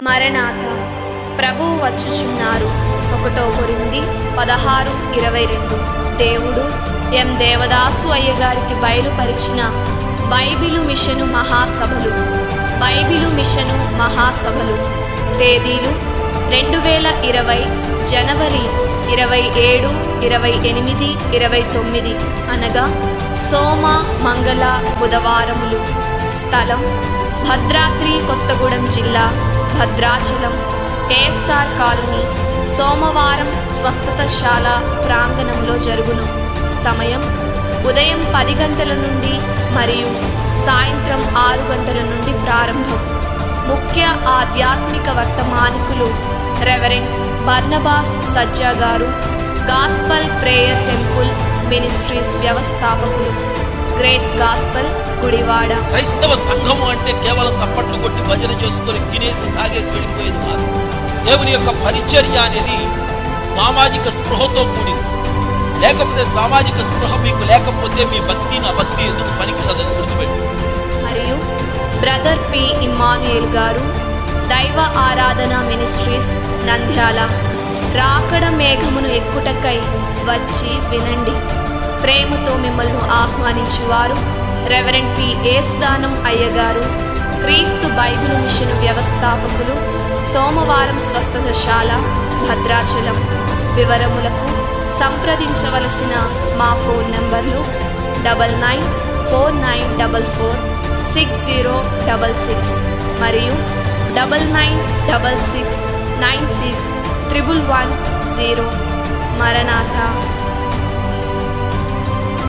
మరణాత ప్రభువు వచ్చుచున్నారు ఒకటో కొరింది పదహారు ఇరవై రెండు దేవుడు ఎం దేవదాసు అయ్య గారికి బయలుపరిచిన బైబిలు మిషను మహాసభలు బైబిలు మిషను మహాసభలు తేదీలు రెండు వేల ఇరవై జనవరి ఇరవై ఏడు ఇరవై ఎనిమిది ఇరవై తొమ్మిది అనగా సోమ మంగళ బుధవారములు స్థలం భద్రాద్రి కొత్తగూడెం జిల్లా భద్రాచలం ఏఎస్ఆర్ కాలనీ సోమవారం స్వస్థతశాల ప్రాంగణంలో జరుగును సమయం ఉదయం పది గంటల నుండి మరియు సాయంత్రం ఆరు గంటల నుండి ప్రారంభం ముఖ్య ఆధ్యాత్మిక వర్తమానికులు రెవరెండ్ బర్నబాస్ సజ్జా గారు గాస్పల్ ప్రేయర్ టెంపుల్ మినిస్ట్రీస్ వ్యవస్థాపకులు గ్రేస్ గాస్పల్ గుడివాడ క్రైస్తవ సంఘము అంటే కేవలం చప్పట్లు కొట్టి భజన చేసుకొని తినేసి తాగేసి వెళ్ళిపోయేది కాదు దేవుని యొక్క పరిచర్య అనేది సామాజిక స్పృహతో కూడింది లేకపోతే సామాజిక స్పృహ మీకు లేకపోతే మీ భక్తి నా భక్తి ఎందుకు పనికిరదని గుర్తుపెట్టు మరియు బ్రదర్ పి ఇమ్మానుయేల్ గారు దైవ ఆరాధన మినిస్ట్రీస్ నంద్యాల రాకడ మేఘమును ఎక్కుటకై వచ్చి వినండి ప్రేమతో మిమ్మల్ని ఆహ్వానించువారు రెవరెండ్ పి ఏసుదానం అయ్యగారు క్రీస్తు బైబిల్ మిషన్ వ్యవస్థాపకులు సోమవారం స్వస్థతశాల భద్రాచలం వివరములకు సంప్రదించవలసిన మా ఫోన్ నంబర్లు double nine four nine double four six zero double six మరియు double nine double six nine six triple one zero మరణాత